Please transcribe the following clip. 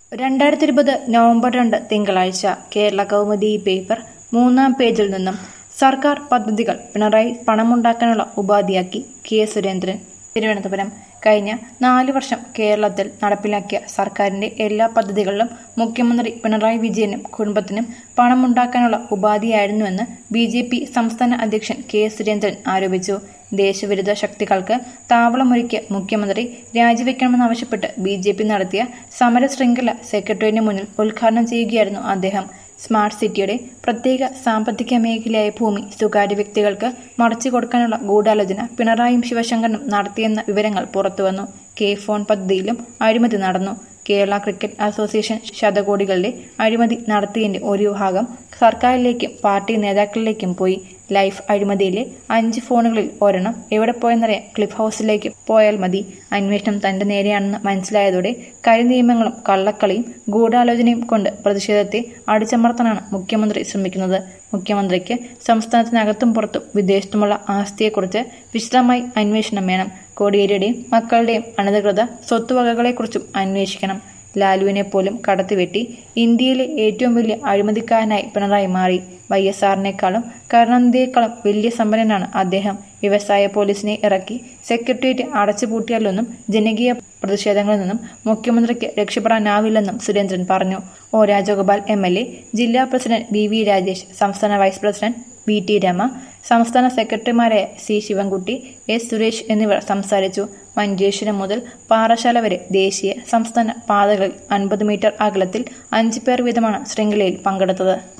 രണ്ടായിരത്തി ഇരുപത് നവംബർ രണ്ട് തിങ്കളാഴ്ച കേരള കൗമുദി പേപ്പർ മൂന്നാം പേജിൽ നിന്നും സർക്കാർ പദ്ധതികൾ പിണറായി പണമുണ്ടാക്കാനുള്ള ഉപാധിയാക്കി കെ സുരേന്ദ്രൻ തിരുവനന്തപുരം കഴിഞ്ഞ നാല് വർഷം കേരളത്തിൽ നടപ്പിലാക്കിയ സർക്കാരിന്റെ എല്ലാ പദ്ധതികളിലും മുഖ്യമന്ത്രി പിണറായി വിജയനും കുടുംബത്തിനും പണമുണ്ടാക്കാനുള്ള ഉപാധിയായിരുന്നുവെന്ന് ബി ജെ പി സംസ്ഥാന അധ്യക്ഷൻ കെ സുരേന്ദ്രൻ ആരോപിച്ചു ദേശവിരുദ്ധ ശക്തികൾക്ക് താവളമൊരുക്കിയ മുഖ്യമന്ത്രി രാജിവെക്കണമെന്നാവശ്യപ്പെട്ട് ബി ജെ പി നടത്തിയ സമര ശൃംഖല സെക്രട്ടേറിയറ്റിന് മുന്നിൽ ഉദ്ഘാടനം ചെയ്യുകയായിരുന്നു അദ്ദേഹം സ്മാർട്ട് സിറ്റിയുടെ പ്രത്യേക സാമ്പത്തിക മേഖലയായ ഭൂമി സ്വകാര്യ വ്യക്തികൾക്ക് മറച്ചു കൊടുക്കാനുള്ള ഗൂഢാലോചന പിണറായിയും ശിവശങ്കരനും നടത്തിയെന്ന വിവരങ്ങൾ പുറത്തുവന്നു കെ ഫോൺ പദ്ധതിയിലും അഴിമതി നടന്നു കേരള ക്രിക്കറ്റ് അസോസിയേഷൻ ശതകോടികളുടെ അഴിമതി നടത്തിയതിന്റെ ഒരു ഭാഗം സർക്കാരിലേക്കും പാർട്ടി നേതാക്കളിലേക്കും പോയി ലൈഫ് അഴിമതിയിലെ അഞ്ച് ഫോണുകളിൽ ഒരെണ്ണം എവിടെ പോയെന്നറിയാൻ ക്ലിഫ് ഹൗസിലേക്ക് പോയാൽ മതി അന്വേഷണം തന്റെ നേരെയാണെന്ന് മനസ്സിലായതോടെ കരിനിയമങ്ങളും കള്ളക്കളിയും ഗൂഢാലോചനയും കൊണ്ട് പ്രതിഷേധത്തെ അടിച്ചമർത്താനാണ് മുഖ്യമന്ത്രി ശ്രമിക്കുന്നത് മുഖ്യമന്ത്രിക്ക് സംസ്ഥാനത്തിനകത്തും പുറത്തും വിദേശത്തുമുള്ള ആസ്തിയെക്കുറിച്ച് വിശദമായി അന്വേഷണം വേണം കോടിയേരിയുടെയും മക്കളുടെയും അനധികൃത സ്വത്തുവകകളെക്കുറിച്ചും അന്വേഷിക്കണം ലാലുവിനെ പോലും കടത്തിവെട്ടി ഇന്ത്യയിലെ ഏറ്റവും വലിയ അഴിമതിക്കാരനായി പിണറായി മാറി വൈ എസ് ആറിനേക്കാളും കരുണാനിധിയേക്കാളും വലിയ സമ്പന്നനാണ് അദ്ദേഹം വ്യവസായ പോലീസിനെ ഇറക്കി സെക്രട്ടേറിയറ്റ് അടച്ചുപൂട്ടിയാലൊന്നും ജനകീയ പ്രതിഷേധങ്ങളിൽ നിന്നും മുഖ്യമന്ത്രിക്ക് രക്ഷപ്പെടാനാവില്ലെന്നും സുരേന്ദ്രൻ പറഞ്ഞു O Rajagopal M L A ജില്ലാ പ്രസിഡന്റ് വി വി രാജേഷ് സംസ്ഥാന vice president V T Rama സംസ്ഥാന സെക്രട്ടറിമാരായ സി ശിവൻകുട്ടി എസ് സുരേഷ് എന്നിവർ സംസാരിച്ചു മഞ്ചേശ്വരം മുതൽ പാറശാല വരെ ദേശീയ സംസ്ഥാന പാതകളിൽ അൻപത് മീറ്റർ അകലത്തിൽ അഞ്ച് പേർ വീതമാണ് ശൃംഖലയിൽ പങ്കെടുത്തത്